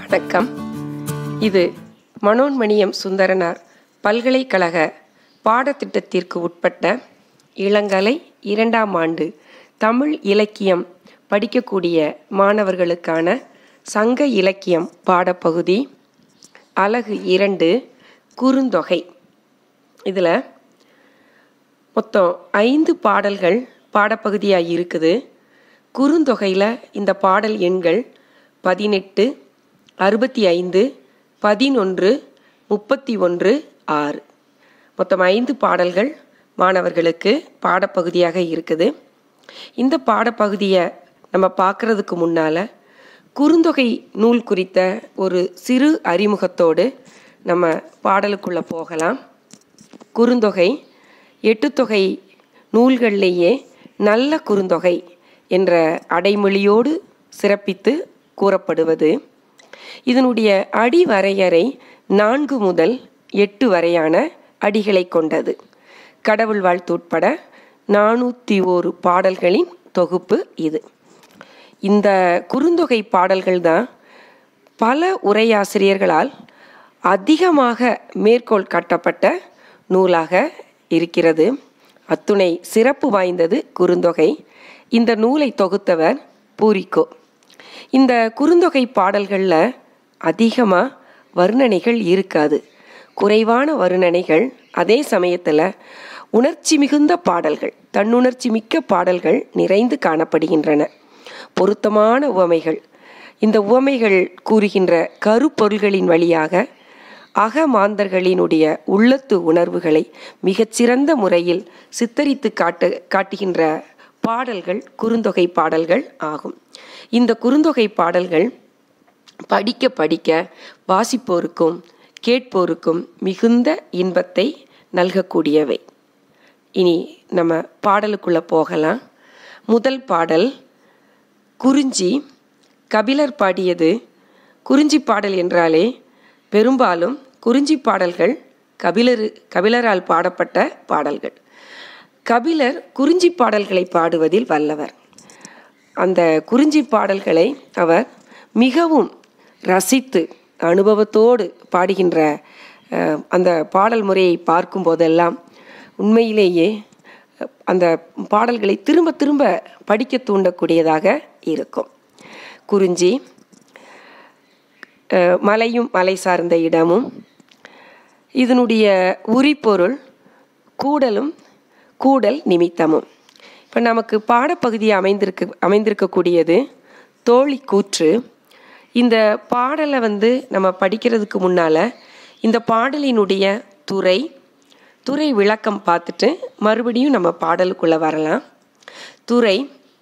வணக்கம் இது மனோன்மணியம் சுந்தரனார் பல்கலைக்கழக பாடத்திட்டத்திற்கு உட்பட்ட இளங்கலை இரண்டாம் ஆண்டு தமிழ் இலக்கியம் படிக்கக்கூடிய மாணவர்களுக்கான சங்க இலக்கியம் பாடப்பகுதி அலகு இரண்டு குறுந்தொகை இதில் மொத்தம் ஐந்து பாடல்கள் பாடப்பகுதியாக இருக்குது குறுந்தொகையில் இந்த பாடல் எண்கள் பதினெட்டு அறுபத்தி ஐந்து பதினொன்று முப்பத்தி ஒன்று ஆறு மொத்தம் ஐந்து பாடல்கள் மாணவர்களுக்கு பாடப்பகுதியாக இருக்குது இந்த பாடப்பகுதியை நம்ம பார்க்குறதுக்கு முன்னால் குறுந்தொகை நூல் குறித்த ஒரு சிறு அறிமுகத்தோடு நம்ம பாடலுக்குள்ளே போகலாம் குறுந்தொகை எட்டுத்தொகை நூல்களிலேயே நல்ல குறுந்தொகை என்ற அடைமொழியோடு சிறப்பித்து கூறப்படுவது இதனுடைய அடி வரையறை நான்கு முதல் எட்டு வரையான அடிகளை கொண்டது கடவுள் வாழ்த்து உட்பட நானூற்றி ஓரு பாடல்களின் தொகுப்பு இது இந்த குறுந்தொகை பாடல்கள் தான் பல உரையாசிரியர்களால் அதிகமாக மேற்கோள் காட்டப்பட்ட நூலாக இருக்கிறது அத்துணை சிறப்பு வாய்ந்தது குறுந்தொகை இந்த நூலை தொகுத்தவர் பூரிக்கோ இந்த குறுந்தொகை பாடல்களில் அதிகமாக வர்ணனைகள் இருக்காது குறைவான வர்ணனைகள் அதே சமயத்தில் உணர்ச்சி மிகுந்த பாடல்கள் தன்னுணர்ச்சி மிக்க பாடல்கள் நிறைந்து காணப்படுகின்றன பொருத்தமான உவமைகள் இந்த உவமைகள் கூறுகின்ற கருப்பொருள்களின் வழியாக அகமாந்தர்களினுடைய உள்ளத்து உணர்வுகளை மிகச்சிறந்த முறையில் சித்தரித்து காட்டு காட்டுகின்ற பாடல்கள் குறுந்தொகை பாடல்கள் ஆகும் இந்த குறுந்தொகை பாடல்கள் படிக்க படிக்க வாசிப்போருக்கும் கேட்போருக்கும் மிகுந்த இன்பத்தை நல்கக்கூடியவை இனி நம்ம பாடலுக்குள்ளே போகலாம் முதல் பாடல் குறிஞ்சி கபிலர் பாடியது குறிஞ்சி பாடல் என்றாலே பெரும்பாலும் குறிஞ்சி பாடல்கள் கபிலர் கபிலரால் பாடப்பட்ட பாடல்கள் கபிலர் குறிஞ்சி பாடல்களை பாடுவதில் வல்லவர் அந்த குறிஞ்சி பாடல்களை அவர் மிகவும் ரசித்து அனுபவத்தோடு பாடுகின்ற அந்த பாடல் முறையை பார்க்கும் போதெல்லாம் உண்மையிலேயே அந்த பாடல்களை திரும்ப திரும்ப படிக்க தூண்டக்கூடியதாக இருக்கும் குறிஞ்சி மலையும் மலை சார்ந்த இடமும் இதனுடைய உரிப்பொருள் கூடலும் கூடல் நிமித்தமும் இப்போ நமக்கு பாடப்பகுதி அமைந்திருக்கு அமைந்திருக்கக்கூடியது தோழி கூற்று இந்த பாடலை வந்து நம்ம படிக்கிறதுக்கு முன்னால் இந்த பாடலினுடைய துறை துறை விளக்கம் பார்த்துட்டு மறுபடியும் நம்ம பாடலுக்குள்ளே வரலாம் துறை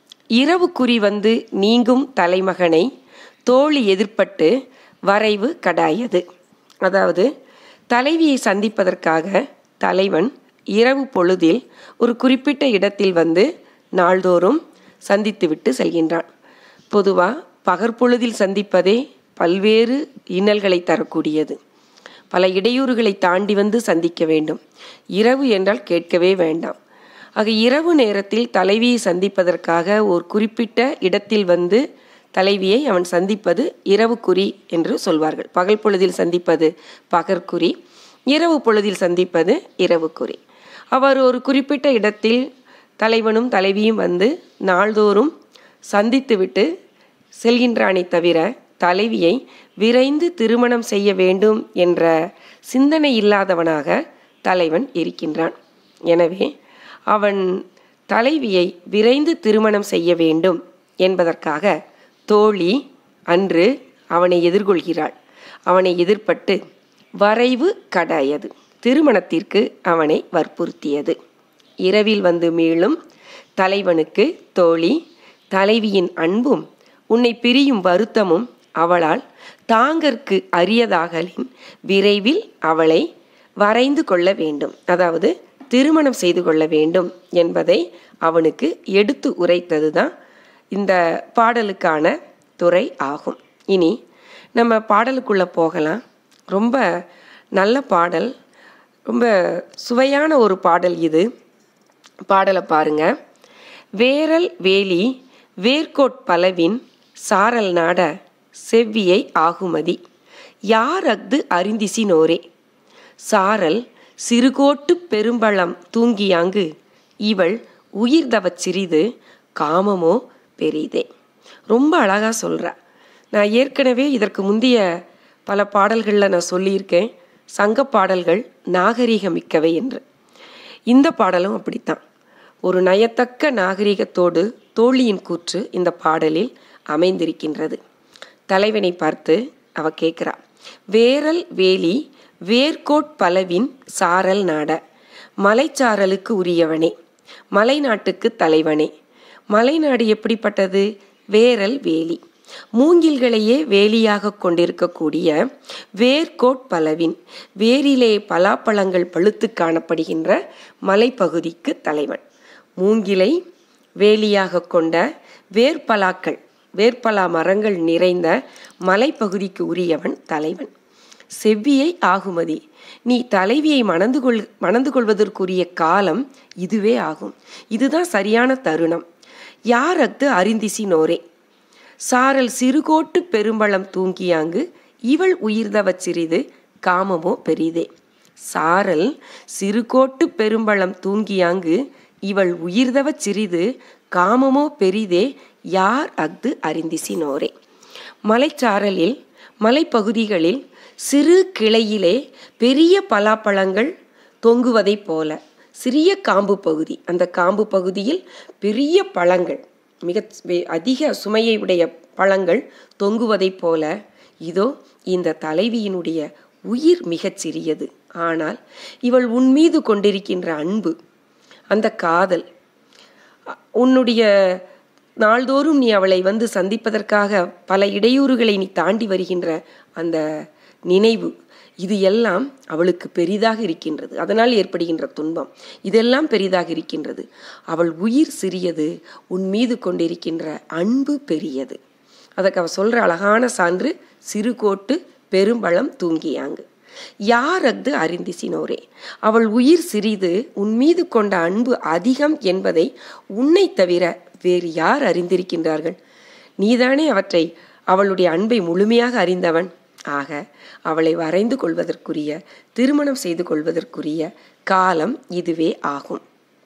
இரவு குறி வந்து நீங்கும் தலைமகனை தோழி எதிர்பட்டு வரைவு கடாயது அதாவது தலைவியை சந்திப்பதற்காக தலைவன் இரவு பொழுதில் ஒரு குறிப்பிட்ட இடத்தில் வந்து நாள்தோறும் சந்தித்துவிட்டு செல்கின்றான் பொதுவாக பகற்பொழுதில் சந்திப்பதே பல்வேறு இன்னல்களை தரக்கூடியது பல இடையூறுகளை தாண்டி வந்து சந்திக்க வேண்டும் இரவு என்றால் கேட்கவே வேண்டாம் ஆக இரவு நேரத்தில் தலைவியை சந்திப்பதற்காக ஒரு குறிப்பிட்ட இடத்தில் வந்து தலைவியை அவன் சந்திப்பது இரவு குறி என்று சொல்வார்கள் பகல் பொழுதில் சந்திப்பது பகற்குறி இரவு பொழுதில் சந்திப்பது இரவு குறி அவர் ஒரு குறிப்பிட்ட இடத்தில் தலைவனும் தலைவியும் வந்து நாள்தோறும் சந்தித்துவிட்டு செல்கின்றானே தவிர தலைவியை விரைந்து திருமணம் செய்ய வேண்டும் என்ற சிந்தனை இல்லாதவனாக தலைவன் இருக்கின்றான் எனவே அவன் தலைவியை விரைந்து திருமணம் செய்ய வேண்டும் என்பதற்காக தோழி அன்று அவனை எதிர்கொள்கிறாள் அவனை எதிர்பட்டு வரைவு கடாயது திருமணத்திற்கு அவனை வற்புறுத்தியது இரவில் வந்து மீளும் தலைவனுக்கு தோழி தலைவியின் அன்பும் உன்னை பிரியும் வருத்தமும் அவளால் தாங்கற்கு அரியதாகலின் விரைவில் அவளை வரைந்து கொள்ள வேண்டும் அதாவது திருமணம் செய்து கொள்ள வேண்டும் என்பதை அவனுக்கு எடுத்து உரைத்தது தான் இந்த பாடலுக்கான துறை ஆகும் இனி நம்ம பாடலுக்குள்ளே போகலாம் ரொம்ப நல்ல பாடல் ரொம்ப சுவையான ஒரு பாடல் இது பாடலை பாருங்க வேரல் வேலி வேர்கோட் பலவின் சாரல் நாட செவ்வியை ஆகுமதி யார் அஃது அறிந்திசினோரே சாரல் சிறுகோட்டு பெரும்பழம் தூங்கியாங்கு இவள் உயிர்தவச் சிறிது காமமோ பெரிதே ரொம்ப அழகாக சொல்கிறா நான் ஏற்கனவே இதற்கு முந்தைய பல பாடல்களில் நான் சொல்லியிருக்கேன் சங்க பாடல்கள் நாகரீகமிக்கவை என்று இந்த பாடலும் அப்படித்தான் ஒரு நயத்தக்க நாகரிகத்தோடு தோழியின் கூற்று இந்த பாடலில் அமைந்திருக்கின்றது தலைவனை பார்த்து அவ கேட்குறா வேரல் வேலி வேர்கோட் பலவின் சாரல் நாட மலைச்சாரலுக்கு உரியவனே மலைநாட்டுக்கு தலைவனே மலைநாடு எப்படிப்பட்டது வேரல் வேலி மூங்கில்களையே வேலியாக கொண்டிருக்கக்கூடிய வேர்கோட் பலவின் வேரிலே பலாப்பழங்கள் பழுத்து காணப்படுகின்ற மலைப்பகுதிக்கு தலைவன் மூங்கிலை வேலியாக கொண்ட வேர்பலாக்கள் வேர்பலா மரங்கள் நிறைந்த மலைப்பகுதிக்கு உரியவன் தலைவன் செவ்வியை ஆகுமதி நீ தலைவியை மணந்து கொள் மணந்து கொள்வதற்குரிய காலம் இதுவே ஆகும் இதுதான் சரியான தருணம் யார் அஃது அறிந்திசினோரே சாரல் சிறுகோட்டு பெரும்பழம் தூங்கியாங்கு இவள் உயிர்தவச் சிறிது காமமோ பெரிதே சாரல் சிறுகோட்டு பெரும்பழம் தூங்கியாங்கு இவள் உயிர்தவச் சிறிது காமமோ பெரிதே யார் அஃது அறிந்திசினோரே மலைச்சாரலில் மலைப்பகுதிகளில் சிறு கிளையிலே பெரிய பலாப்பழங்கள் தொங்குவதைப் போல சிறிய காம்பு பகுதி அந்த காம்பு பகுதியில் பெரிய பழங்கள் மிக அதிக சுமையை உடைய பழங்கள் தொங்குவதைப் போல இதோ இந்த தலைவியினுடைய உயிர் மிகச் சிறியது ஆனால் இவள் உன் மீது கொண்டிருக்கின்ற அன்பு அந்த காதல் உன்னுடைய நாள்தோறும் நீ அவளை வந்து சந்திப்பதற்காக பல இடையூறுகளை நீ தாண்டி வருகின்ற அந்த நினைவு இது எல்லாம் அவளுக்கு பெரிதாக இருக்கின்றது அதனால் ஏற்படுகின்ற துன்பம் இதெல்லாம் பெரிதாக இருக்கின்றது அவள் உயிர் சிறியது உன் மீது கொண்டிருக்கின்ற அன்பு பெரியது அதுக்கு அவள் சொல்கிற அழகான சான்று சிறுகோட்டு பெரும்பழம் தூங்கியாங்கு யார் அஃது அறிந்திசினோரே அவள் உயிர் சிறிது உன் மீது கொண்ட அன்பு அதிகம் என்பதை உன்னை தவிர வேறு யார் அறிந்திருக்கின்றார்கள் நீதானே அவற்றை அவளுடைய அன்பை முழுமையாக அறிந்தவன் ஆக அவளை வரைந்து கொள்வதற்குரிய திருமணம் செய்து கொள்வதற்குரிய காலம் இதுவே ஆகும்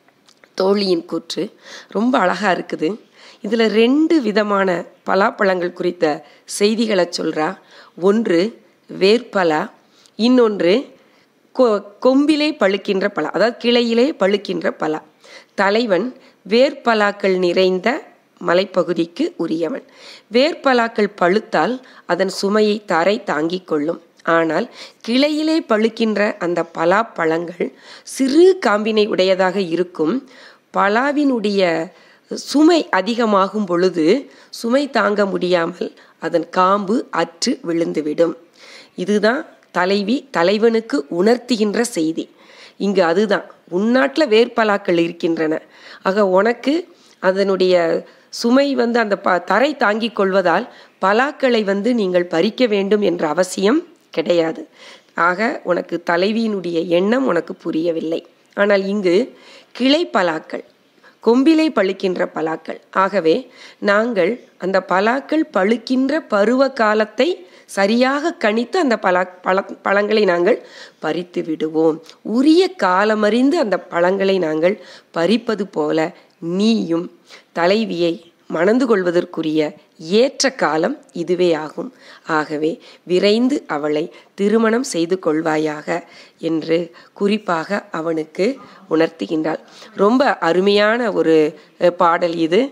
தோழியின் கூற்று ரொம்ப அழகாக இருக்குது இதில் ரெண்டு விதமான பலாப்பழங்கள் குறித்த செய்திகளை சொல்கிறா ஒன்று வேர்பலா இன்னொன்று கொ கொம்பிலே பழுக்கின்ற பலா அதாவது கிளையிலே பழுக்கின்ற பலா தலைவன் வேர்பலாக்கள் நிறைந்த மலைப்பகுதிக்கு உரியவன் வேர்பலாக்கள் பழுத்தால் அதன் சுமையை தரை தாங்கிக் கொள்ளும் ஆனால் கிளையிலே பழுக்கின்ற அந்த பலாப்பழங்கள் சிறு காம்பினை உடையதாக இருக்கும் பலாவினுடைய சுமை அதிகமாகும் பொழுது சுமை தாங்க முடியாமல் அதன் காம்பு அற்று விழுந்துவிடும் இதுதான் தலைவி தலைவனுக்கு உணர்த்துகின்ற செய்தி இங்கு அதுதான் உன்னாட்டில் வேர்பலாக்கள் இருக்கின்றன ஆக உனக்கு அதனுடைய சுமை வந்து அந்த ப தரை தாங்கிக் கொள்வதால் பலாக்களை வந்து நீங்கள் பறிக்க வேண்டும் என்ற அவசியம் கிடையாது ஆக உனக்கு தலைவியினுடைய எண்ணம் உனக்கு புரியவில்லை ஆனால் இங்கு கிளை பலாக்கள் கொம்பிலே பழுக்கின்ற பலாக்கள் ஆகவே நாங்கள் அந்த பலாக்கள் பழுக்கின்ற பருவ காலத்தை சரியாக கணித்து அந்த பல பழ பழங்களை நாங்கள் பறித்து விடுவோம் உரிய காலமறிந்து அந்த பழங்களை நாங்கள் பறிப்பது போல நீயும் தலைவியை மணந்து கொள்வதற்குரிய ஏற்ற காலம் இதுவே ஆகும் ஆகவே விரைந்து அவளை திருமணம் செய்து கொள்வாயாக என்று குறிப்பாக அவனுக்கு உணர்த்துகின்றாள் ரொம்ப அருமையான ஒரு பாடல் இது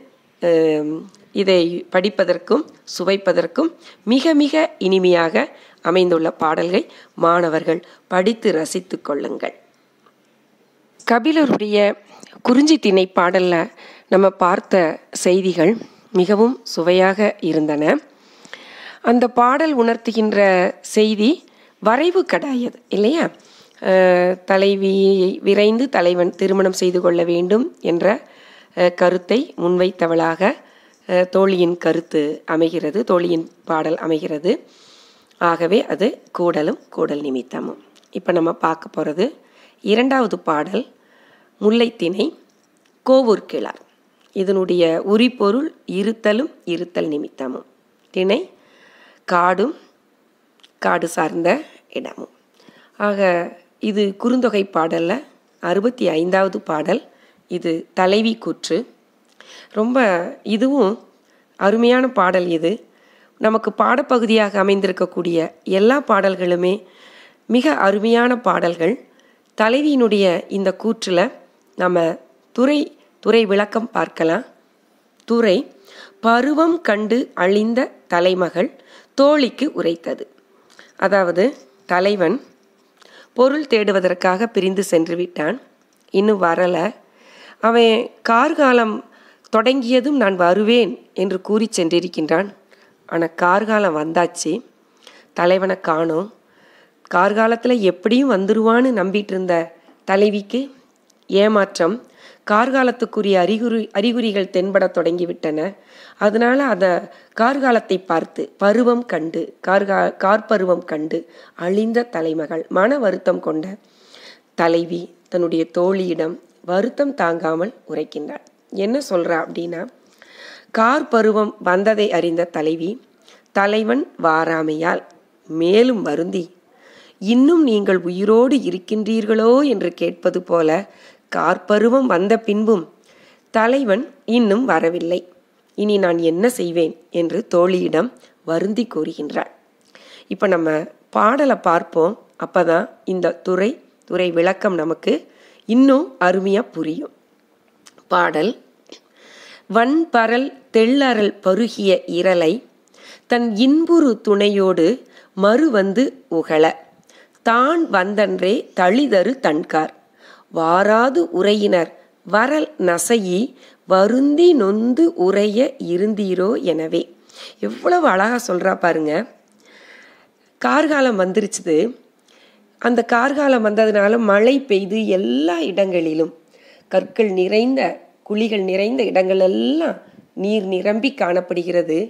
இதை படிப்பதற்கும் சுவைப்பதற்கும் மிக மிக இனிமையாக அமைந்துள்ள பாடல்களை மாணவர்கள் படித்து ரசித்து கொள்ளுங்கள் கபிலருடைய குறிஞ்சி திணை பாடலில் நம்ம பார்த்த செய்திகள் மிகவும் சுவையாக இருந்தன அந்த பாடல் உணர்த்துகின்ற செய்தி வரைவு கடாயது இல்லையா தலைவியை விரைந்து தலைவன் திருமணம் செய்து கொள்ள வேண்டும் என்ற கருத்தை முன்வைத்தவளாக தோழியின் கருத்து அமைகிறது தோழியின் பாடல் அமைகிறது ஆகவே அது கூடலும் கூடல் நிமித்தமும் இப்போ நம்ம பார்க்க போகிறது இரண்டாவது பாடல் முல்லைத்திணை கோவூர் கிளார் இதனுடைய உரிப்பொருள் இருத்தலும் இருத்தல் நிமித்தமும் திணை காடும் காடு சார்ந்த இடமும் ஆக இது குறுந்தொகை பாடலில் அறுபத்தி ஐந்தாவது பாடல் இது தலைவி கூற்று ரொம்ப இதுவும் அருமையான பாடல் இது நமக்கு பாடப்பகுதியாக அமைந்திருக்கக்கூடிய எல்லா பாடல்களுமே மிக அருமையான பாடல்கள் தலைவியினுடைய இந்த கூற்றில் நம்ம துறை துறை விளக்கம் பார்க்கலாம் துறை பருவம் கண்டு அழிந்த தலைமகள் தோழிக்கு உரைத்தது அதாவது தலைவன் பொருள் தேடுவதற்காக பிரிந்து சென்று விட்டான் இன்னும் வரலை அவன் கார்காலம் தொடங்கியதும் நான் வருவேன் என்று கூறி சென்றிருக்கின்றான் ஆனால் கார்காலம் வந்தாச்சு தலைவனை காணோம் கார்காலத்தில் எப்படியும் வந்துருவான்னு நம்பிட்டு இருந்த தலைவிக்கு ஏமாற்றம் கார்காலத்துக்குரிய அறிகுறி அறிகுறிகள் தென்பட தொடங்கிவிட்டன அதனால அதை கார்காலத்தை பார்த்து பருவம் கண்டு கார்கா கார்பருவம் கண்டு அழிந்த தலைமகள் மன வருத்தம் கொண்ட தலைவி தன்னுடைய தோழியிடம் வருத்தம் தாங்காமல் உரைக்கின்றாள் என்ன சொல்றா அப்படின்னா கார் பருவம் வந்ததை அறிந்த தலைவி தலைவன் வாராமையால் மேலும் வருந்தி இன்னும் நீங்கள் உயிரோடு இருக்கின்றீர்களோ என்று கேட்பது போல கார்பருவம் வந்த பின்பும் தலைவன் இன்னும் வரவில்லை இனி நான் என்ன செய்வேன் என்று தோழியிடம் வருந்தி கூறுகின்றாள் இப்போ நம்ம பாடலை பார்ப்போம் அப்பதான் இந்த துறை துறை விளக்கம் நமக்கு இன்னும் அருமையாக புரியும் பாடல் வன்பரல் தெள்ளரல் பருகிய இரலை தன் இன்புறு துணையோடு மறு வந்து உகள தான் வந்தன்றே தளிதரு தன்கார் வாராது உரையினர் வரல் நசையி வருந்தி நொந்து உரைய இருந்தீரோ எனவே எவ்வளவு அழகா சொல்றா பாருங்க கார்காலம் வந்துருச்சுது அந்த கார்காலம் வந்ததுனால மழை பெய்து எல்லா இடங்களிலும் கற்கள் நிறைந்த குழிகள் நிறைந்த இடங்கள் எல்லாம் நீர் நிரம்பி காணப்படுகிறது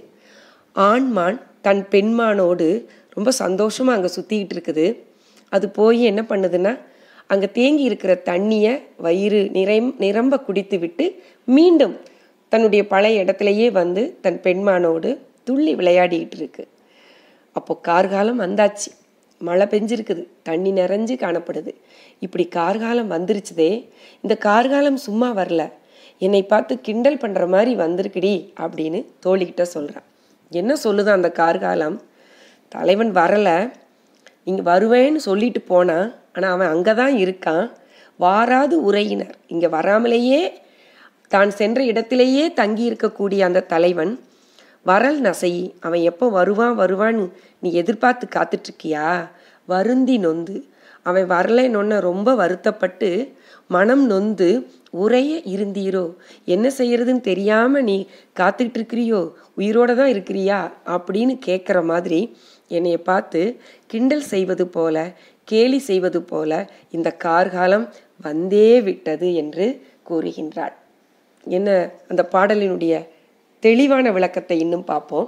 ஆண்மான் தன் பெண்மானோடு ரொம்ப சந்தோஷமாக அங்கே சுற்றிக்கிட்டு இருக்குது அது போய் என்ன பண்ணுதுன்னா அங்கே தேங்கி இருக்கிற தண்ணியை வயிறு நிறை நிரம்ப குடித்து விட்டு மீண்டும் தன்னுடைய பழைய இடத்துலையே வந்து தன் பெண்மானோடு துள்ளி விளையாடிட்டு இருக்கு அப்போ கார்காலம் வந்தாச்சு மழை பெஞ்சிருக்குது தண்ணி நிறைஞ்சு காணப்படுது இப்படி கார்காலம் வந்துருச்சுதே இந்த கார்காலம் சும்மா வரல என்னை பார்த்து கிண்டல் பண்ணுற மாதிரி வந்திருக்குடி அப்படின்னு தோழிக்கிட்ட சொல்கிறான் என்ன சொல்லுதான் அந்த கார்காலம் தலைவன் வரலை இங்கே வருவேன்னு சொல்லிட்டு போனான் ஆனால் அவன் அங்கே தான் இருக்கான் வாராது உரையினர் இங்கே வராமலேயே தான் சென்ற இடத்திலேயே தங்கி இருக்கக்கூடிய அந்த தலைவன் வரல் நசையி அவன் எப்போ வருவான் வருவான்னு நீ எதிர்பார்த்து காத்துட்ருக்கியா வருந்தி நொந்து அவன் வரலைன்னு ரொம்ப வருத்தப்பட்டு மனம் நொந்து உரைய இருந்தீரோ என்ன செய்யறதுன்னு தெரியாம நீ காத்துக்கிட்டு இருக்கிறியோ உயிரோட தான் இருக்கிறியா அப்படின்னு கேட்குற மாதிரி என்னைய பார்த்து கிண்டல் செய்வது போல கேலி செய்வது போல இந்த கார்காலம் வந்தே விட்டது என்று கூறுகின்றாள் என்ன அந்த பாடலினுடைய தெளிவான விளக்கத்தை இன்னும் பார்ப்போம்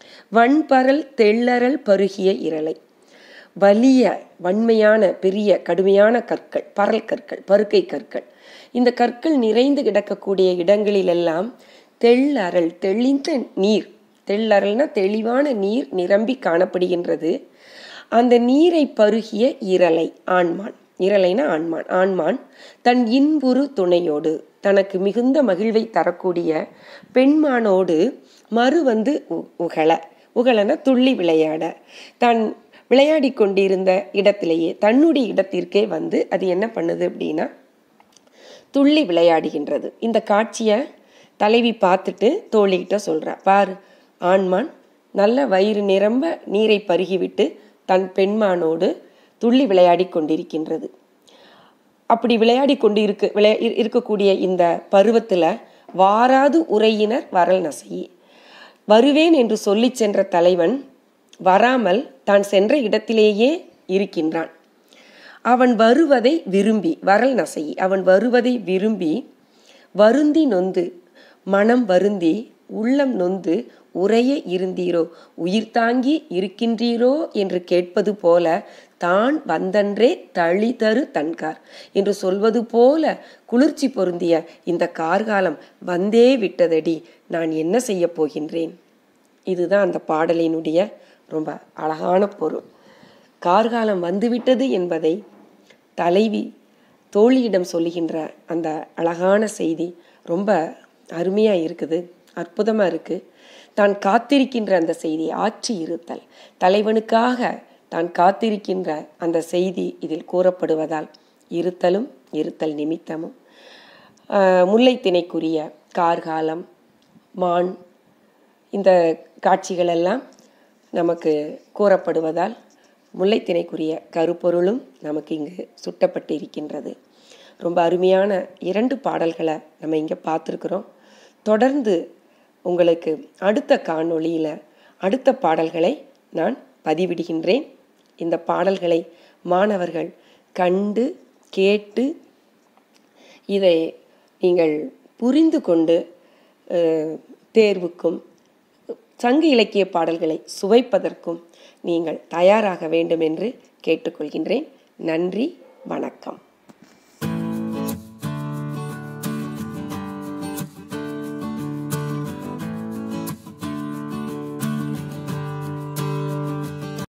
வன்பரல் தெள்ளரல் பருகிய இரலை வலிய வன்மையான பெரிய கடுமையான கற்கள் பரல் கற்கள் பருக்கை கற்கள் இந்த கற்கள் நிறைந்து கிடக்கக்கூடிய இடங்களிலெல்லாம் தெள்ளரல் தெளிந்த நீர் தெள்ளரல்னா தெளிவான நீர் நிரம்பி காணப்படுகின்றது அந்த நீரை பருகிய இரலை ஆண்மான் இரலைனா ஆண்மான் ஆண்மான் தன் இன்புறு துணையோடு தனக்கு மிகுந்த மகிழ்வை தரக்கூடிய பெண்மானோடு மறு வந்து உகழ உகழன துள்ளி விளையாட தான் விளையாடி கொண்டிருந்த இடத்திலேயே தன்னுடைய இடத்திற்கே வந்து அது என்ன பண்ணுது அப்படின்னா துள்ளி விளையாடுகின்றது இந்த காட்சியை தலைவி பார்த்துட்டு தோழிகிட்ட சொல்கிறா பாரு ஆண்மான் நல்ல வயிறு நிரம்ப நீரை பருகிவிட்டு தன் பெண்மானோடு துள்ளி விளையாடி கொண்டிருக்கின்றது அப்படி விளையாடி கொண்டு இருக்கு விளையா இருக்கக்கூடிய இந்த பருவத்தில் வாராது உரையினர் வரல் நசையி வருவேன் என்று சொல்லி சென்ற தலைவன் வராமல் தான் சென்ற இடத்திலேயே இருக்கின்றான் அவன் வருவதை விரும்பி வரல் நசையி அவன் வருவதை விரும்பி வருந்தி நொந்து மனம் வருந்தி உள்ளம் நொந்து உரைய இருந்தீரோ உயிர் தாங்கி இருக்கின்றீரோ என்று கேட்பது போல தான் வந்தன்றே தளி தரு தன்கார் என்று சொல்வது போல குளிர்ச்சி பொருந்திய இந்த கார்காலம் வந்தே விட்டதடி நான் என்ன செய்ய போகின்றேன் இதுதான் அந்த பாடலினுடைய ரொம்ப அழகான பொருள் கார்காலம் வந்துவிட்டது என்பதை தலைவி தோழியிடம் சொல்லுகின்ற அந்த அழகான செய்தி ரொம்ப அருமையாக இருக்குது அற்புதமாக இருக்குது தான் காத்திருக்கின்ற அந்த செய்தி ஆட்சி இருத்தல் தலைவனுக்காக தான் காத்திருக்கின்ற அந்த செய்தி இதில் கூறப்படுவதால் இருத்தலும் இருத்தல் நிமித்தமும் முல்லைத்திணைக்குரிய கார்காலம் மான் இந்த காட்சிகளெல்லாம் நமக்கு கூறப்படுவதால் முல்லைத்திணைக்குரிய கருப்பொருளும் நமக்கு இங்கு சுட்டப்பட்டு இருக்கின்றது ரொம்ப அருமையான இரண்டு பாடல்களை நம்ம இங்கே பார்த்துருக்குறோம் தொடர்ந்து உங்களுக்கு அடுத்த காணொளியில் அடுத்த பாடல்களை நான் பதிவிடுகின்றேன் இந்த பாடல்களை மாணவர்கள் கண்டு கேட்டு இதை நீங்கள் புரிந்து கொண்டு தேர்வுக்கும் சங்க இலக்கிய பாடல்களை சுவைப்பதற்கும் நீங்கள் தயாராக வேண்டும் என்று கேட்டுக்கொள்கின்றேன் நன்றி வணக்கம்